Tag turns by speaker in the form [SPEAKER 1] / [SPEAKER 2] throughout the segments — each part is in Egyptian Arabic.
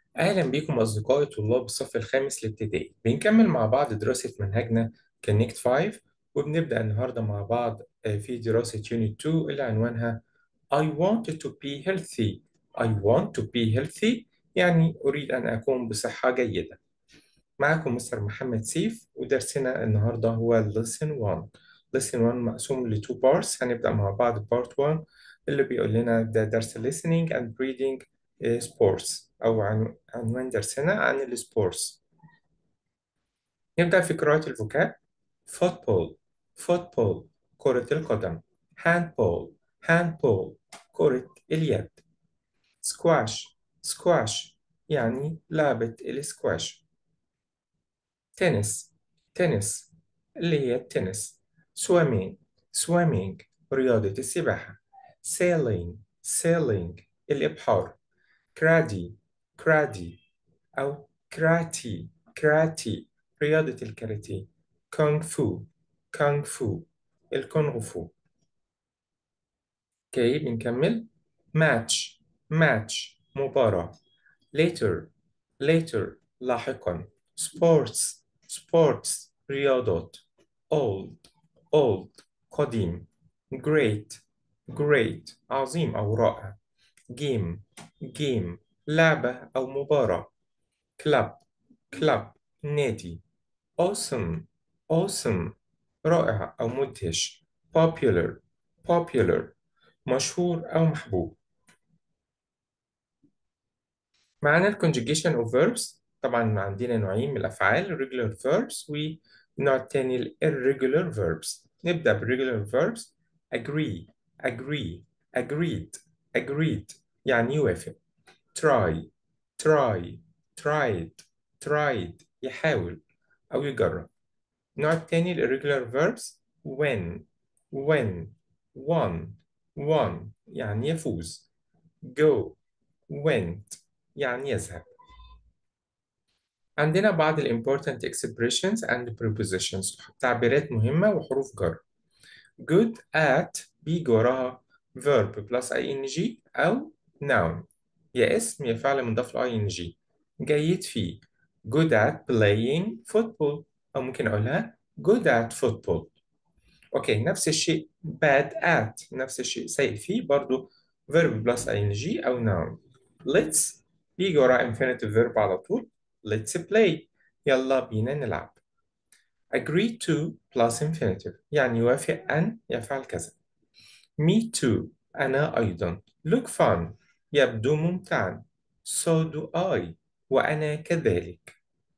[SPEAKER 1] أهلا بكم أصدقائي طلاب الصف الخامس الابتدائي بنكمل مع بعض دراسة منهجنا كونكت 5 وبنبدأ النهاردة مع بعض آه، في دراسة يونت 2 اللي عنوانها I want to be healthy I want to be healthy يعني أريد أن أكون بصحة جيدة معكم مستر محمد سيف ودرسنا النهاردة هو lesson 1 lesson 1 مقسوم ل 2 parts هنبدأ مع بعض part 1 اللي بيقول لنا ده درس listening and reading آه، sports أو عن- عنوان درسنا عن السبورتس نبدأ في قراءة الفوكاب football football كرة القدم handball handball كرة اليد squash squash يعني لعبة السكواش تنس تنس اللي هي التنس swimming swimming رياضة السباحة sailing sailing الإبحار كرادي كرادي أو كراتي كراتي رياضة الكاراتيه كونغ فو كونغ فو الكونغ فو اوكي بنكمل ماتش ماتش مباراة later later لاحقا sports sports رياضات old old قديم great great عظيم أو رائع game game لعبة أو مباراة club club نادي awesome awesome رائع أو مدهش popular popular مشهور أو محبوب معانا ال conjugation of verbs طبعا عندنا نوعين من الأفعال regular verbs والنوع التاني ال irregular verbs نبدأ بال regular verbs agree agree agreed agreed يعني يوافق try try tried tried يحاول أو يجرب النوع التاني ال irregular verbs when when won won يعني يفوز go went يعني يذهب عندنا بعض ال important expressions and prepositions تعبيرات مهمة وحروف جر good at بيجي وراها verb plus ing أو noun يا اسم يا فعل مضاف له ing جيد فيه good at playing football أو ممكن أقولها good at football أوكي نفس الشيء bad at نفس الشيء سيء فيه برضو verb plus ing أو noun let's بيجي وراه infinitive verb على طول let's play يلا بينا نلعب agree to plus infinitive يعني يوافق أن يفعل كذا me too أنا أيضا look fun يبدو ممتعا so do I وأنا كذلك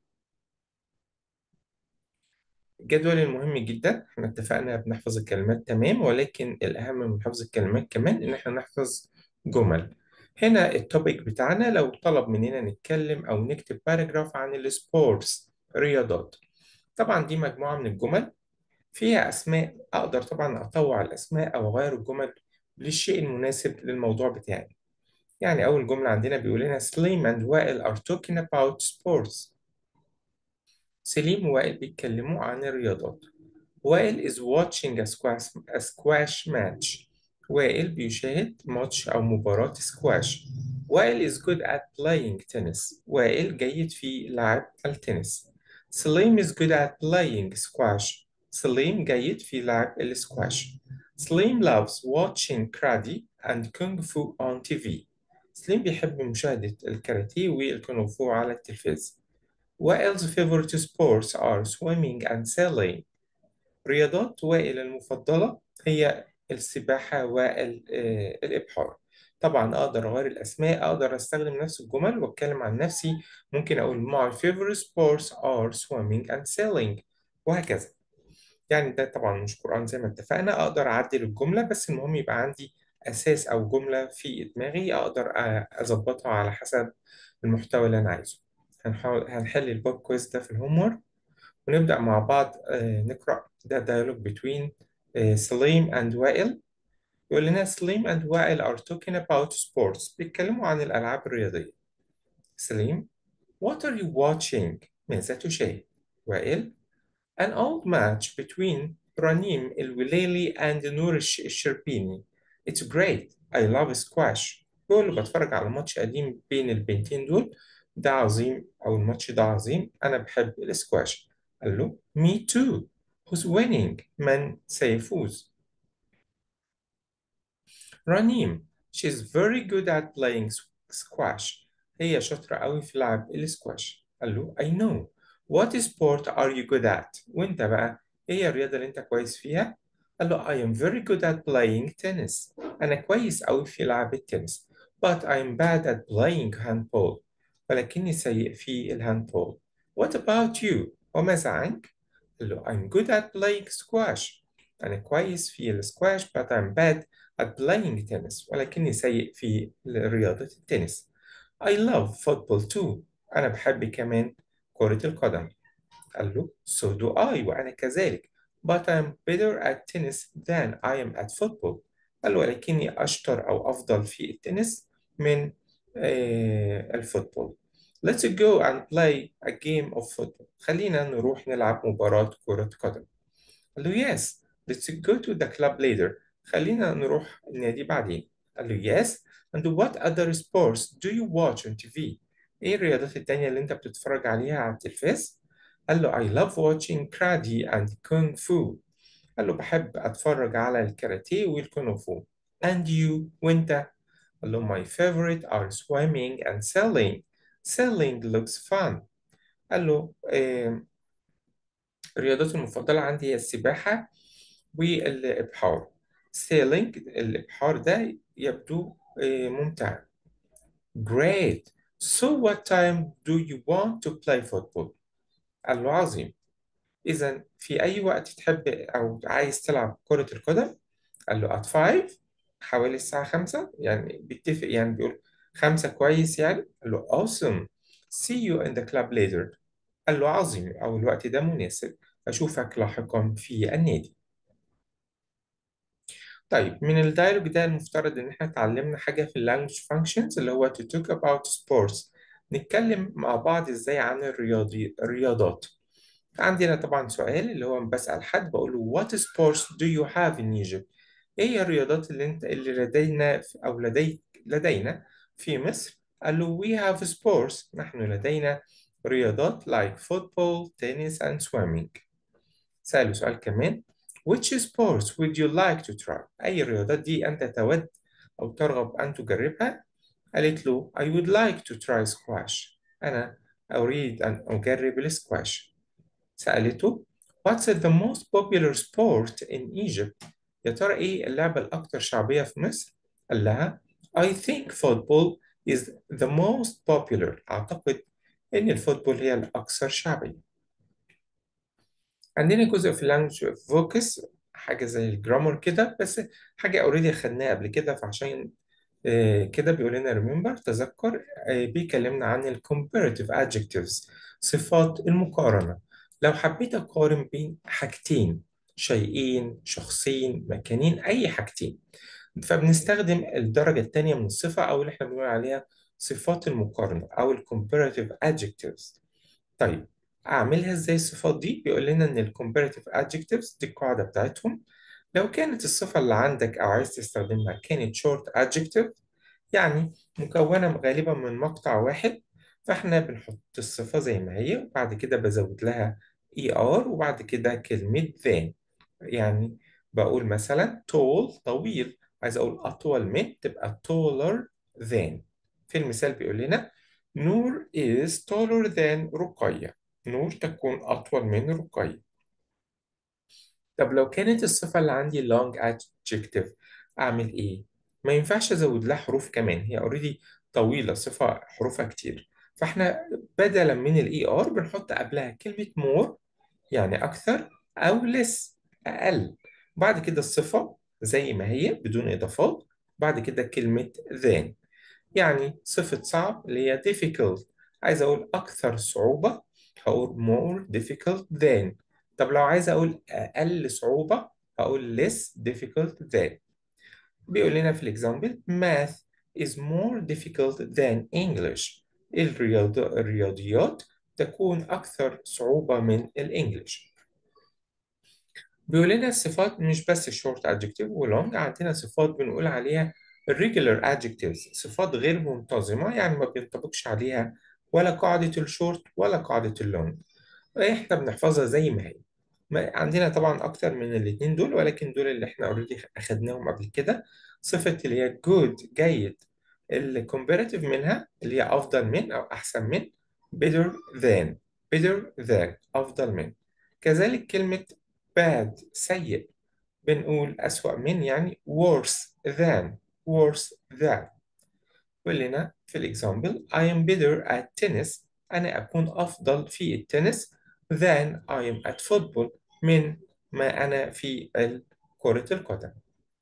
[SPEAKER 1] الجدول المهم جدا احنا اتفقنا بنحفظ الكلمات تمام ولكن الأهم من حفظ الكلمات كمان إن احنا نحفظ جمل هنا التوبيك بتاعنا لو طلب مننا نتكلم أو نكتب باراجراف عن السبورتس رياضات طبعا دي مجموعة من الجمل فيها أسماء أقدر طبعا أطوع الأسماء أو أغير الجمل للشيء المناسب للموضوع بتاعي يعني أول جملة عندنا بيقول لنا سليم and وائل are talking about sports سليم ووائل بيتكلموا عن الرياضات وائل is watching a squash, a squash match وائل بيشاهد ماتش أو مباراة سكواش وائل is good at playing tennis وائل جيد في لعب التنس سليم is good at playing squash سليم جيد في لعب السكواش سليم loves watching karate and kung fu on TV سليم بيحب مشاهدة الكاراتيه والكونغ فو على التلفاز وائل's favorite sports are swimming and sailing رياضات وائل المفضلة هي السباحة والإبحار طبعا أقدر أغير الأسماء أقدر أستخدم نفس الجمل وأتكلم عن نفسي ممكن أقول my favorite sports are swimming and sailing وهكذا يعني ده طبعا مش قرآن زي ما اتفقنا أقدر أعدل الجملة بس المهم يبقى عندي أساس أو جملة في دماغي أقدر أ- أظبطها على حسب المحتوى اللي أنا عايزه هنحاول هنحل البوب كويز ده في الهوم ونبدأ مع بعض آه، نقرأ ده dialogue between آه، سليم and وائل يقول لنا سليم and وائل are talking about sports بيتكلموا عن الألعاب الرياضية سليم What are you watching؟ ماذا تشاهد؟ وائل An old match between رنيم الوليلي and نور الش- الشربيني It's great I love squash بيقول له بتفرج على ماتش قديم بين البنتين دول ده عظيم أو الماتش ده عظيم أنا بحب الاسكواش قال له me too who's winning من سيفوز رنيم she's very good at playing squash هي شاطرة قوي في لعب الاسكواش قال له I know what sport are you good at وانت بقى ايه هي الرياضة اللي انت كويس فيها قال له I am very good at playing tennis أنا كويس قوي في لعب التنس but I'm bad at playing handball ولكني سيء في الهاندبول What about you وماذا عنك قال له I'm good at playing squash أنا كويس في السكواش but I'm bad at playing tennis ولكني سيء في رياضة التنس I love football too أنا بحب كمان كرة القدم قال له so do I وأنا كذلك but I'm better at tennis than I am at football قال له ولكني أشطر أو أفضل في التنس من آه الفوتبول Let's go and play a game of football خلينا نروح نلعب مباراة كرة قدم قال له yes let's go to the club later خلينا نروح النادي بعدين قال له yes and what other sports do you watch on TV ايه الرياضات التانية اللي انت بتتفرج عليها على التلفاز قال له I love watching karate and kung fu قال له بحب اتفرج على الكاراتيه والكونغ فو and you وانت قال له my favorite are swimming and sailing sailing looks fun قال له إيه الرياضات المفضلة عندي هي السباحة والإبحار sailing الإبحار ده يبدو إيه ممتع Great. So what time do you want to play football? قال له عظيم. إذا في أي وقت تحب أو عايز تلعب كرة القدم؟ قال له at five حوالي الساعة خمسة يعني بيتفق يعني بيقول خمسة كويس يعني؟ قال له awesome. See you in the club later. قال له عظيم أو الوقت ده مناسب. أشوفك لاحقا في النادي. طيب من الدايلوج ده المفترض إن إحنا اتعلمنا حاجة في اللانجوج functions اللي هو to talk about sports نتكلم مع بعض إزاي عن الرياضي الرياضات عندنا طبعا سؤال اللي هو بسأل حد بقول له what sports do you have in Egypt إيه هي الرياضات اللي أنت اللي لدينا أو لدي لدينا في مصر قال له we have sports نحن لدينا رياضات like football tennis and swimming سأله سؤال كمان Which sports would you like to try؟ أي الرياضات دي أنت تود أو ترغب أن تجربها؟ قالت له I would like to try squash أنا أريد أن أجرب السكواش سألته What's the most popular sport in Egypt؟ يا ترى إيه اللعبة الأكثر شعبية في مصر؟ قال لها I think football is the most popular أعتقد إن الفوتبول هي الأكثر شعبية عندنا جزء في اللانجوج فوكس حاجة زي الجرامر كده بس حاجة اوريدي خدناها قبل كده فعشان آه، كده بيقول لنا remember تذكر آه، بيكلمنا عن ال comparative adjectives صفات المقارنة لو حبيت أقارن بين حاجتين شيئين شخصين مكانين أي حاجتين فبنستخدم الدرجة التانية من الصفة أو اللي احنا بنقول عليها صفات المقارنة أو ال comparative adjectives طيب أعملها إزاي الصفات دي؟ بيقول لنا إن ال comparative adjectives دي القاعدة بتاعتهم لو كانت الصفة اللي عندك أو عايز تستخدمها كانت short adjective يعني مكونة غالبا من مقطع واحد فإحنا بنحط الصفة زي ما هي وبعد كده بزود لها ER وبعد كده كلمة than يعني بقول مثلا tall طويل عايز أقول أطول من تبقى taller than في المثال بيقول لنا نور is taller than رقية نور تكون أطول من رقية طب لو كانت الصفة اللي عندي long adjective أعمل إيه؟ ما ينفعش أزود لها حروف كمان هي اوريدي طويلة صفة حروفها كتير فإحنا بدلا من ال ER بنحط قبلها كلمة more يعني أكثر أو less أقل بعد كده الصفة زي ما هي بدون إضافات بعد كده كلمة than يعني صفة صعب اللي هي difficult عايز أقول أكثر صعوبة هقول more difficult than طب لو عايز أقول أقل صعوبة هقول less difficult than بيقول لنا في الإكزامبل math is more difficult than English الرياض... الرياضيات تكون أكثر صعوبة من الإنجليش بيقول لنا الصفات مش بس short adjective و long عندنا صفات بنقول عليها regular adjectives صفات غير منتظمة يعني ما بينطبقش عليها ولا قاعدة الشورت ولا قاعدة اللونج احنا بنحفظها زي ما هي ما عندنا طبعا اكتر من الاتنين دول ولكن دول اللي احنا اوريدي اخدناهم قبل كده صفة اللي هي good جيد الكومبيراتيف منها اللي هي افضل من او احسن من better than better than افضل من كذلك كلمة bad سيء بنقول أسوأ من يعني worse than worse than يقول لنا في الإكزامبل I am better at tennis أنا أكون أفضل في التنس than I am at football من ما أنا في كرة القدم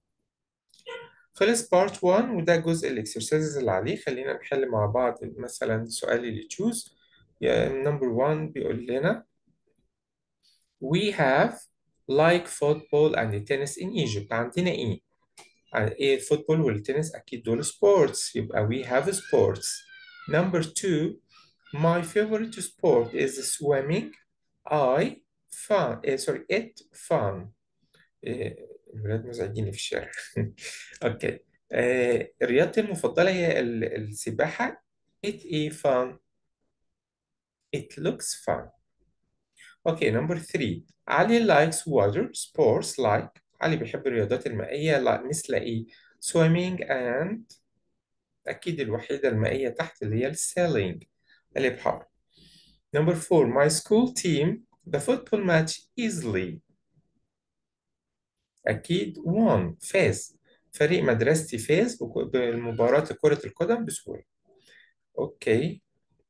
[SPEAKER 1] خلص بارت 1 وده جزء الاكسرسايزز اللي عليه خلينا نحل مع بعض مثلا سؤال اللي تشوز نمبر 1 بيقول لنا we have like football and tennis in Egypt عندنا ايه؟ ايه الفوتبول والتنس اكيد دول sports يبقى we have sports number two my favorite sport is swimming I fun eh, sorry it fun إيه الولاد مزعجين في الشارع اوكي آه، رياضتي المفضلة هي ال- السباحة it is fun it looks fun اوكي number three علي likes water sports like علي بيحب الرياضات المائية like مثل ايه swimming and أكيد الوحيدة المائية تحت اللي هي sailing الإبحار number four my school team the football match easily أكيد won فاز فريق مدرستي فاز بك- بمباراة كرة القدم بسهولة أوكي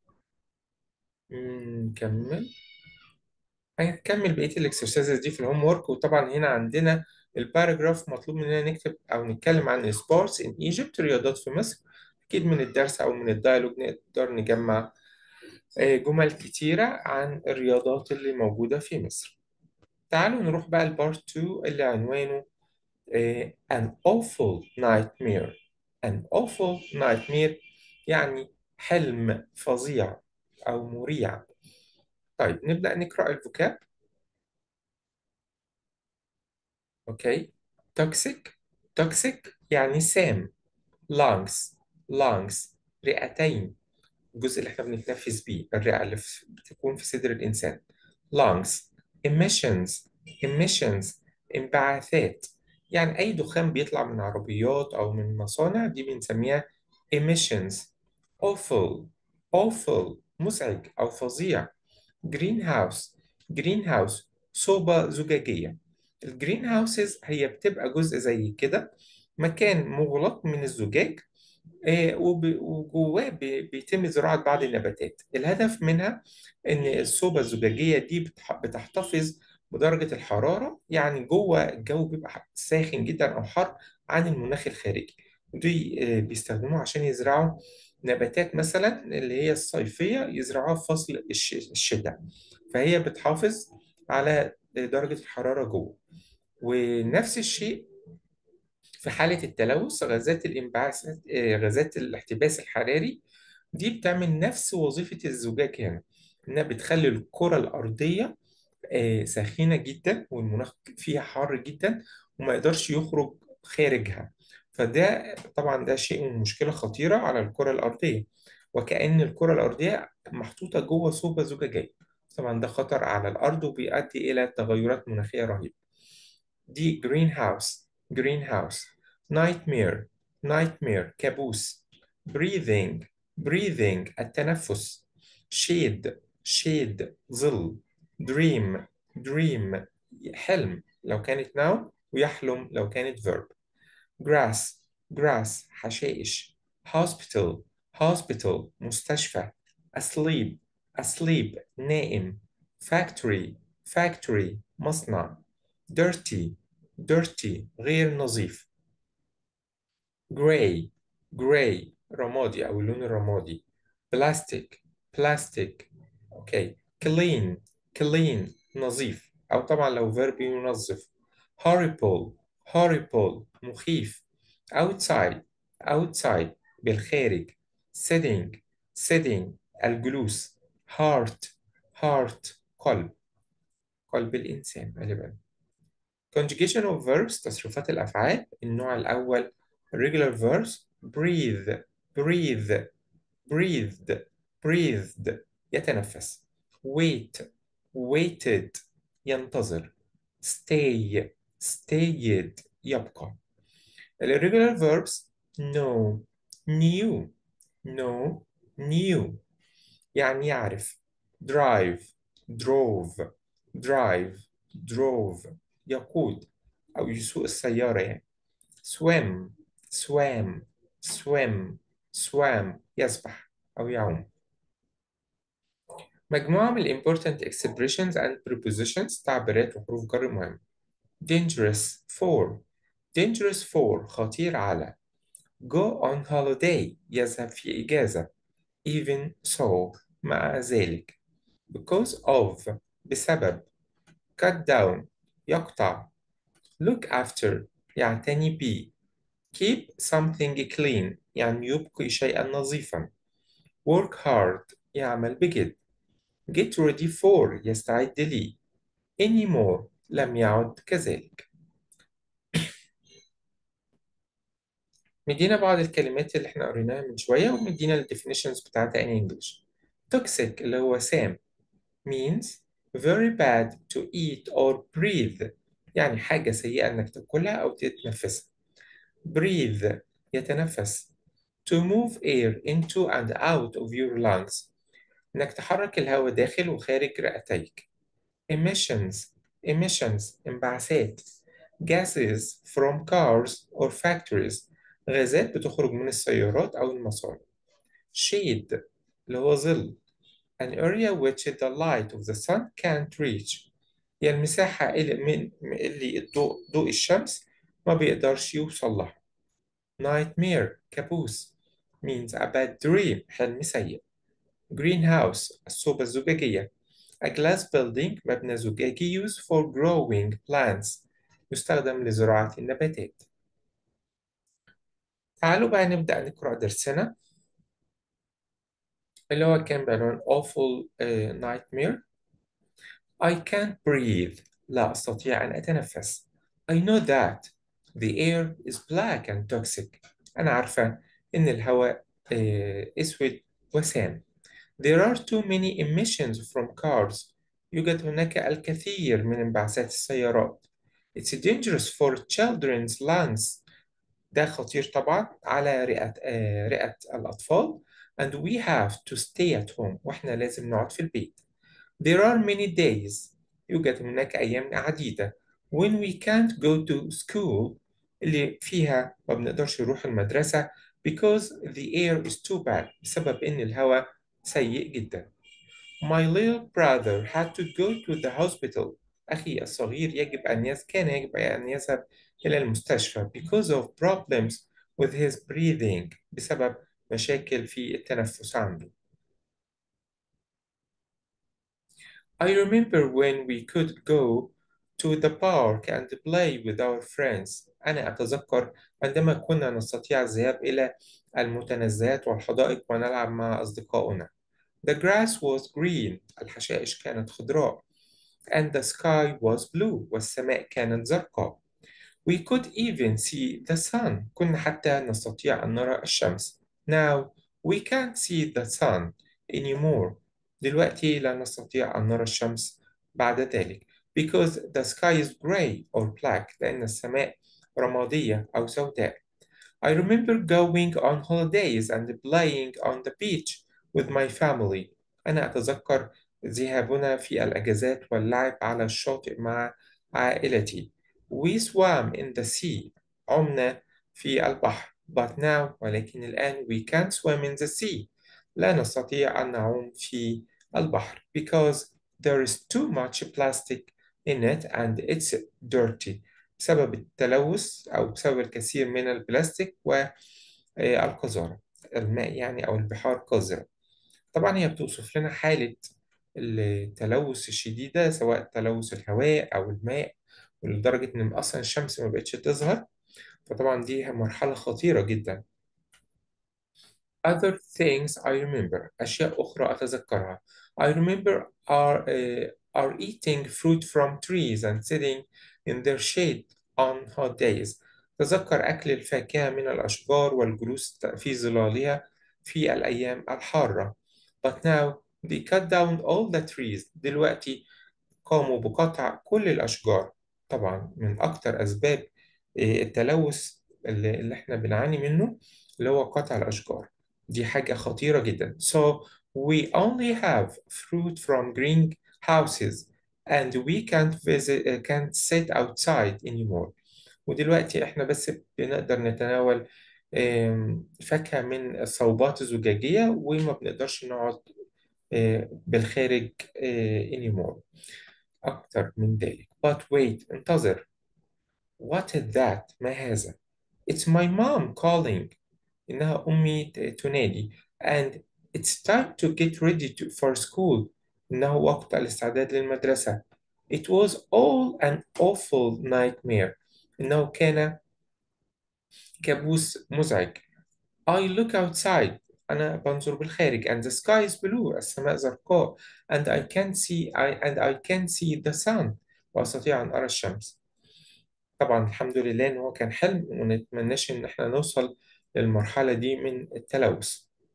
[SPEAKER 1] مم، نكمل هنكمل بقية الاكسرسايزز دي في الهوم وورك وطبعا هنا عندنا الباراجراف مطلوب مننا نكتب أو نتكلم عن السبورتس in Egypt رياضات في مصر أكيد من الدرس أو من الدايلوج نقدر نجمع آه، جمل كتيرة عن الرياضات اللي موجودة في مصر تعالوا نروح بقى لبارت 2 اللي عنوانه آه، An awful nightmare An awful nightmare يعني حلم فظيع أو مريع طيب نبدأ نقرأ الفوكاب أوكي توكسيك توكسيك يعني سام lungs lungs رئتين الجزء اللي احنا بنتنفس بيه الرئة اللي في- بتكون في صدر الإنسان lungs emissions emissions انبعاثات يعني أي دخان بيطلع من عربيات أو من مصانع دي بنسميها emissions awful awful مزعج أو فظيع جرين هاوس جرين هاوس صوبة زجاجية الجرين هاوسز هي بتبقى جزء زي كده مكان مغلق من الزجاج آه، وب- وجواه بي- بيتم زراعة بعض النباتات الهدف منها إن الصوبة الزجاجية دي بتح- بتحتفظ بدرجة الحرارة يعني جوه الجو بيبقى ساخن جدا أو حر عن المناخ الخارجي ودي آه، بيستخدموها عشان يزرعوا نباتات مثلا اللي هي الصيفية يزرعوها في فصل الش- الشتاء فهي بتحافظ على درجة الحرارة جوه ونفس الشيء في حالة التلوث غازات الانبعاث آه، غازات الاحتباس الحراري دي بتعمل نفس وظيفة الزجاج هنا إنها بتخلي الكرة الأرضية آه، سخينة جدا والمناخ فيها حار جدا وما يقدرش يخرج خارجها فده طبعا ده شيء مشكلة خطيرة على الكرة الأرضية وكأن الكرة الأرضية محطوطة جوه صوبة زجاجية طبعا ده خطر على الأرض وبيؤدي إلى تغيرات مناخية رهيبة دي جرين هاوس جرين هاوس nightmare nightmare كابوس breathing breathing التنفس shade shade ظل dream dream حلم لو كانت noun ويحلم لو كانت verb grass grass حشائش hospital hospital مستشفى asleep asleep نائم factory factory مصنع dirty dirty غير نظيف gray gray رمادي أو اللون الرمادي plastic plastic أوكي clean clean نظيف أو طبعا لو verb ينظف horrible horrible مخيف outside outside بالخارج sitting sitting الجلوس heart heart قلب قلب الإنسان غالبا conjugation of verbs تصريفات الأفعال النوع الأول regular verbs breathe breathe breathed breathed يتنفس wait waited ينتظر stay stayed يبقى ال irregular verbs know knew know knew يعني يعرف drive drove drive drove يقود أو يسوق السيارة يعني swim swam swim swam يسبح أو يعوم مجموعة من ال important expressions and prepositions تعبيرات وحروف جر مهمة dangerous for dangerous for خطير على go on holiday يذهب في إجازة even so مع ذلك because of بسبب cut down يقطع look after يعتني بي keep something clean يعني يبقي شيئا نظيفا work hard يعمل بجد get ready for يستعد لي anymore لم يعد كذلك مدينا بعض الكلمات اللي احنا قريناها من شوية ومدينا ال definitions بتاعتها in English toxic اللي هو سام means very bad to eat or breathe يعني حاجة سيئة إنك تاكلها أو تتنفسها breathe يتنفس to move air into and out of your lungs إنك تحرك الهواء داخل وخارج رئتيك emissions emissions انبعاثات gases from cars or factories غازات بتخرج من السيارات أو المصانع shade اللي هو ظل an area which the light of the sun can't reach هي المساحة اللي, من اللي الضوء ضوء الشمس ما بيقدرش يوصل لها nightmare كابوس means a bad dream حلم سيء greenhouse الصوبة الزجاجية a glass building مبنى زجاجي used for growing plants يستخدم لزراعة النباتات تعالوا بقى نبدأ نقرأ درسنا اللي هو كان بعنوان awful uh, nightmare I can't breathe لا أستطيع أن أتنفس I know that the air is black and toxic أنا عارفة إن الهواء uh, أسود وسام There are too many emissions from cars يوجد هناك الكثير من انبعاثات السيارات It's dangerous for children's lungs ده خطير طبعا على رئة آه رئة الأطفال and we have to stay at home وإحنا لازم نقعد في البيت There are many days يوجد هناك أيام عديدة when we can't go to school اللي فيها ما بنقدرش نروح المدرسة because the air is too bad بسبب إن الهواء سيء جدا My little brother had to go to the hospital أخي الصغير يجب أن يز... كان يجب أن يذهب إلى المستشفى because of problems with his breathing بسبب مشاكل في التنفس عنده. I remember when we could go to the park and play with our friends. أنا أتذكر عندما كنا نستطيع الذهاب إلى المتنزهات والحدائق ونلعب مع أصدقائنا. The grass was green. الحشائش كانت خضراء. And the sky was blue. والسماء كانت زرقاء. We could even see the sun. كنا حتى نستطيع أن نرى الشمس. Now we can't see the sun anymore. دلوقتي لا نستطيع أن نرى الشمس بعد ذلك. Because the sky is gray or black. لأن السماء رمادية أو سوداء. I remember going on holidays and playing on the beach with my family. أنا أتذكر ذهابنا في الأجازات واللعب على الشاطئ مع عائلتي. We swam in the sea. عمنا في البحر. But now ولكن الآن we can't swim in the sea. لا نستطيع أن نعوم في البحر because there is too much plastic in it and it's dirty. بسبب التلوث أو بسبب الكثير من البلاستيك والقذارة. الماء يعني أو البحار قذرة. طبعا هي بتوصف لنا حالة التلوث الشديدة سواء تلوث الهواء أو الماء ولدرجة إن أصلا الشمس ما بقتش تظهر فطبعا دي مرحلة خطيرة جدا Other things I remember أشياء أخرى أتذكرها I remember are, uh, are eating fruit from trees and sitting in their shade on hot days تذكر أكل الفاكهة من الأشجار والجلوس في ظلالها في الأيام الحارة but now they cut down all the trees دلوقتي قاموا بقطع كل الأشجار طبعا من أكتر أسباب إيه، التلوث اللي اللي إحنا بنعاني منه اللي هو قطع الأشجار دي حاجة خطيرة جدا so we only have fruit from green houses and we can't visit uh, can't sit outside anymore ودلوقتي إحنا بس بنقدر نتناول آم، فاكهة من الصوبات الزجاجية وما بنقدرش نقعد آه، بالخارج آه، anymore أكتر من ذلك but wait انتظر what is that ما هذا it's my mom calling إنها أمي ت- تنادي and it's time to get ready to, for school إنه وقت الاستعداد للمدرسة it was all an awful nightmare إنه كان كابوس مزعج I look outside أنا بنظر بالخارج and the sky is blue السماء زرقاء and I can see I, and I can see the sun وأستطيع أن أرى الشمس طبعا الحمد لله إن هو كان حلم ونتمناش إن إحنا نوصل للمرحلة دي من التلوث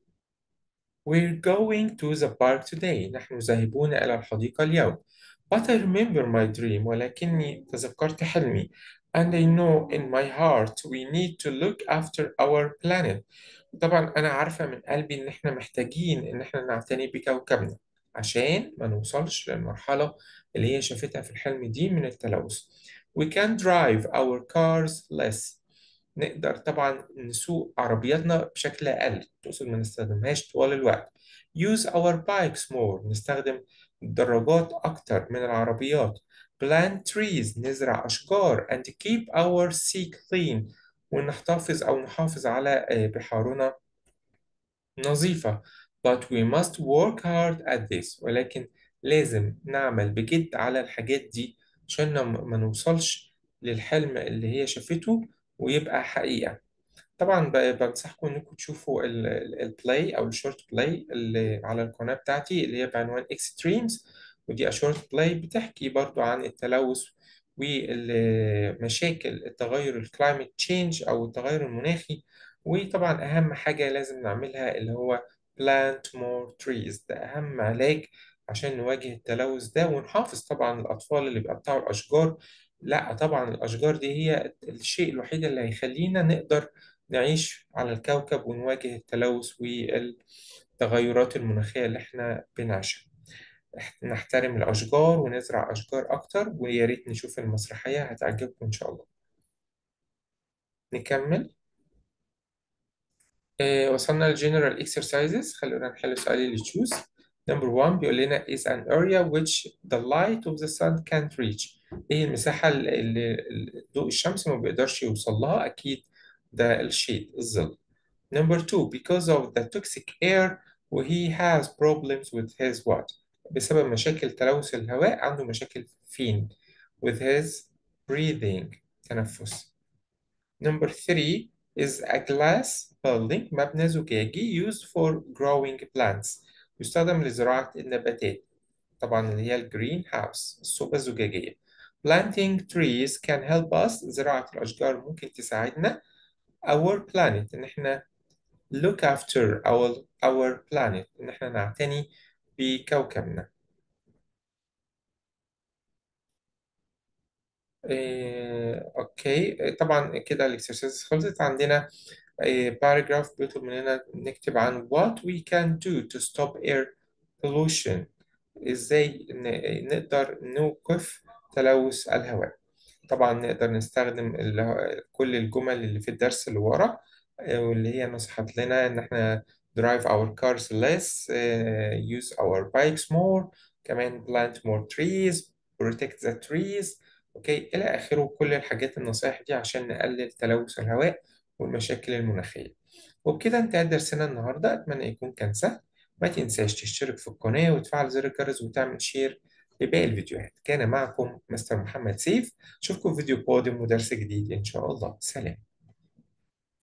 [SPEAKER 1] We're going to the park today نحن ذاهبون إلى الحديقة اليوم But I remember my dream ولكني تذكرت حلمي and I know in my heart we need to look after our planet طبعا أنا عارفة من قلبي إن إحنا محتاجين إن إحنا نعتني بكوكبنا عشان ما نوصلش للمرحلة اللي هي شافتها في الحلم دي من التلوث. We can drive our cars less. نقدر طبعا نسوق عربياتنا بشكل أقل، تقصد ما نستخدمهاش طوال الوقت. Use our bikes more. نستخدم الدراجات أكتر من العربيات. Plant trees. نزرع أشجار. And keep our sea clean. ونحتفظ أو نحافظ على آه، بحارنا نظيفة but we must work hard at this ولكن لازم نعمل بجد على الحاجات دي عشان ما ما نوصلش للحلم اللي هي شافته ويبقى حقيقة طبعا ب- بنصحكم انكم تشوفوا البلاي او الشورت بلاي اللي على القناة بتاعتي اللي هي بعنوان اكستريمز ودي شورت بلاي بتحكي برضو عن التلوث ومشاكل التغير الكلايمت تشينج او التغير المناخي وطبعا اهم حاجة لازم نعملها اللي هو plant more trees ده اهم علاج عشان نواجه التلوث ده ونحافظ طبعا الاطفال اللي بيقطعوا الاشجار لا طبعا الاشجار دي هي الشيء الوحيد اللي هيخلينا نقدر نعيش على الكوكب ونواجه التلوث والتغيرات المناخية اللي احنا بنعيشها نحترم الأشجار ونزرع أشجار أكتر ويا ريت نشوف المسرحية هتعجبكم إن شاء الله نكمل آه وصلنا للجنرال exercises خلونا نحل السؤال اللي تشوز number one بيقول لنا is an area which the light of the sun can't reach ايه المساحة اللي اللي ضوء الشمس ما بيقدرش يوصل لها أكيد ده الشيد الظل Number two, because of the toxic air he has problems with his what? بسبب مشاكل تلوث الهواء عنده مشاكل فين؟ with his breathing تنفس. Number three is a glass building مبنى زجاجي used for growing plants يستخدم لزراعة النباتات طبعا اللي هي الجرين هاوس الصوبة الزجاجية. Planting trees can help us زراعة الأشجار ممكن تساعدنا our planet إن إحنا look after our our planet إن إحنا نعتني بكوكبنا. إيه، أوكي طبعا كده الإكسرسايز خلصت عندنا إيه، paragraph بيطلب مننا نكتب عن what we can do to stop air pollution إزاي ن- نقدر نوقف تلوث الهواء. طبعا نقدر نستخدم اللي هو كل الجمل اللي في الدرس اللي ورا آه، واللي هي نصحت لنا إن إحنا drive our cars less آه، use our bikes more كمان plant more trees protect the trees أوكي إلى آخره كل الحاجات النصائح دي عشان نقلل تلوث الهواء والمشاكل المناخية وبكده انتهى درسنا النهاردة أتمنى يكون كان سهل ما تنساش تشترك في القناة وتفعل زر الجرس وتعمل شير لباقي الفيديوهات كان معكم مستر محمد سيف أشوفكم في فيديو قادم ودرس جديد إن شاء الله سلام